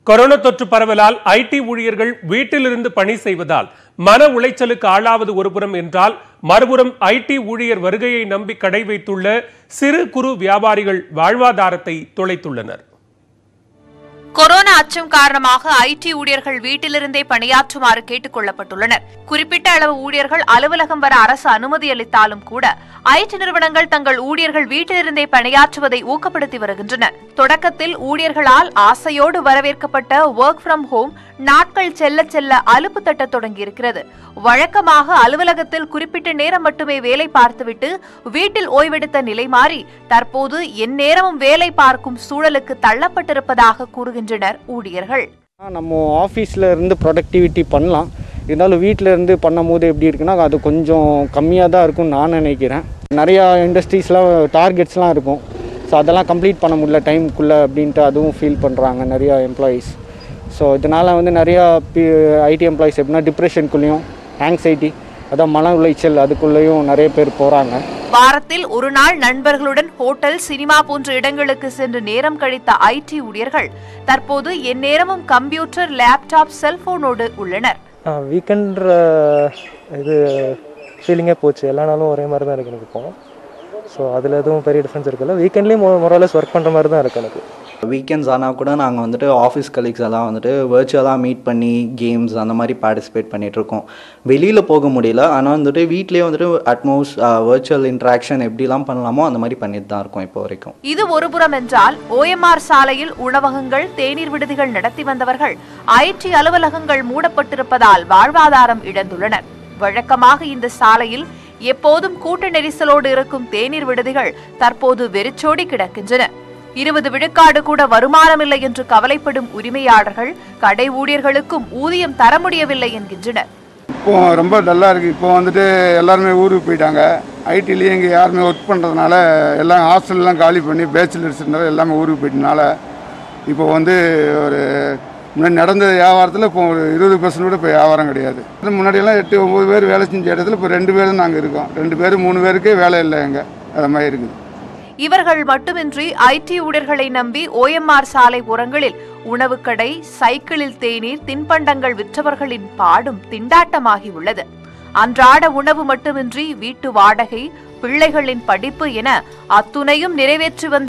corona தொற்று பரவலால் ID ஊழியர்கள் வீட்டிலிருந்து பணி செய்வதால் மன உளைச்சலுக்கு ஆளாவது ஒருபுறம் என்றால் மறுபுறம் ஐடி ஊழியர் வருகையை நம்பி கடை வைத்துள்ள சிறு குறு வியாபாரிகள் வாழ்வாதாரத்தை தொலைத்துள்ளனர் கொரோனா அச்சம் காரணமாக ஐடி ஊழியர்கள் வீட்டிலிருந்தே பணியாற்றுமாறு கேட்டுக் கொள்ளப்பட்டுள்ளனர் குறிப்பிட்ட அளவு ஊழியர்கள் அலுவலகம் வர அரசு அனுமதி அளித்தாலும் கூட ஐடி நிறுவனங்கள் தங்கள் ஊழியர்கள் வீட்டிலிருந்தே பணியாற்றுவதை ஊக்கப்படுத்தி வருகின்றன தொடக்கத்தில் ஊழியர்களால் ஆசையோடு வரவேற்கப்பட்ட ஒர்க் ஃப்ரம் ஹோம் நாட்கள் செல்ல செல்ல அலுப்பு தட்டத் தொடங்கியிருக்கிறது வழக்கமாக அலுவலகத்தில் குறிப்பிட்ட நேரம் மட்டுமே வேலை பார்த்துவிட்டு வீட்டில் ஓய்வெடுத்த நிலை மாறி தற்போது எந்நேரமும் வேலை பார்க்கும் சூழலுக்கு தள்ளப்பட்டிருப்பதாக கூறுகின்றனர் ஊழியர்கள் நம்ம ஆஃபீஸில் இருந்து ப்ரொடக்டிவிட்டி பண்ணலாம் இருந்தாலும் வீட்டில் இருந்து பண்ணும்போது எப்படி இருக்குன்னா அது கொஞ்சம் கம்மியாக தான் இருக்கும்னு நான் நினைக்கிறேன் நிறையா இண்டஸ்ட்ரீஸ்லாம் டார்கெட்ஸ்லாம் இருக்கும் ஸோ அதெல்லாம் கம்ப்ளீட் பண்ண முடியல டைமுக்குள்ளே அப்படின்ட்டு அதுவும் ஃபீல் பண்ணுறாங்க நிறையா எம்ப்ளாயீஸ் ஸோ இதனால் வந்து நிறையா ஐடி எம்ப்ளாயீஸ் எப்படின்னா டிப்ரெஷனுக்குள்ளேயும் ஆங்ஸைட்டி அதான் மன உளைச்சல் அதுக்குள்ளேயும் நிறைய பேர் போகிறாங்க வாரத்தில் ஒரு நாள் நண்பர்களுடன் ஹோட்டல் சினிமா போன்ற இடங்களுக்கு சென்று நேரம் கழித்த ஐடி ஊழியர்கள் தற்போது எந்நேரமும் கம்ப்யூட்டர் லேப்டாப் செல்போனோடு உள்ளனர் வீக்கெண்ட்ற இது ஃபீலிங்கே போச்சு எல்லா நாளும் ஒரே மாதிரி தான் இருக்கு எனக்கு இப்போ ஸோ அதில் எதுவும் பெரிய டிஃப்ரென்ஸ் இருக்குல்ல வீக்கெண்ட்லேயும் மொரலஸ் ஒர்க் பண்ணுற மாதிரி தான் இருக்கு எனக்கு வீக்கெண்ட்ஸ் ஆனால் கூட நாங்கள் வந்துட்டு ஆஃபீஸ் கலீக்ஸ் எல்லாம் வந்துட்டு வர்ச்சுவலாக மீட் பண்ணி கேம்ஸ் அந்த மாதிரி பார்ட்டிசிபேட் பண்ணிகிட்ருக்கோம் வெளியில் போக முடியல ஆனால் வந்துட்டு வீட்லேயே வந்துட்டு அட்மோஸ் வர்ச்சுவல் இன்ட்ராக்ஷன் எப்படிலாம் பண்ணலாமோ அந்த மாதிரி பண்ணிட்டு தான் இருக்கோம் இப்போ வரைக்கும் இது ஒருபுறம் என்றால் ஓஎம்ஆர் சாலையில் உணவகங்கள் தேநீர் விடுதிகள் நடத்தி வந்தவர்கள் ஐடி அலுவலகங்கள் மூடப்பட்டிருப்பதால் வாழ்வாதாரம் இழந்துள்ளனர் வழக்கமாக இந்த சாலையில் எப்போதும் கூட்ட நெரிசலோடு இருக்கும் தேநீர் விடுதிகள் தற்போது வெறிச்சோடி கிடக்கின்றன இருபது விழுக்காடு கூட வருமானமில்லை என்று கவலைப்படும் உரிமையாளர்கள் கடை ஊழியர்களுக்கும் ஊதியம் தர முடியவில்லை என்கின்றனர் இப்போ ரொம்ப டல்லாக இருக்குது இப்போ வந்துட்டு எல்லாருமே ஊருக்கு போயிட்டாங்க ஐடிலேயே இங்கே யாருமே ஒர்க் பண்ணுறதுனால எல்லாம் ஹாஸ்டல்லாம் காலி பண்ணி பேச்சுலர்ஸ் இருந்தாலும் எல்லாமே ஊருக்கு போயிட்டனால இப்போ வந்து ஒரு முன்னாடி நடந்த வியாபாரத்தில் இப்போ ஒரு இருபது பர்சன்ட் கூட இப்போ வியாபாரம் கிடையாது முன்னாடியெல்லாம் எட்டு ஒம்பது பேர் வேலை செஞ்ச இடத்துல இப்போ ரெண்டு பேரும் நாங்கள் இருக்கோம் ரெண்டு பேர் மூணு பேருக்கே வேலை இல்லை எங்கே அது மாதிரி இருக்குது இவர்கள் மட்டுமின்றி ஐடி ஊழியர்களை நம்பி ஓஎம்ஆர் சாலை ஓரங்களில் உணவுக்கடை சைக்கிளில் தேநீர் தின்பண்டங்கள் விற்றவர்களின் பாடும் திண்டாட்டமாகி உள்ளது அன்றாட உணவு மட்டுமின்றி வீட்டு வாடகை பிள்ளைகளின் படிப்பு என அத்துணையும் நிறைவேற்றி வந்த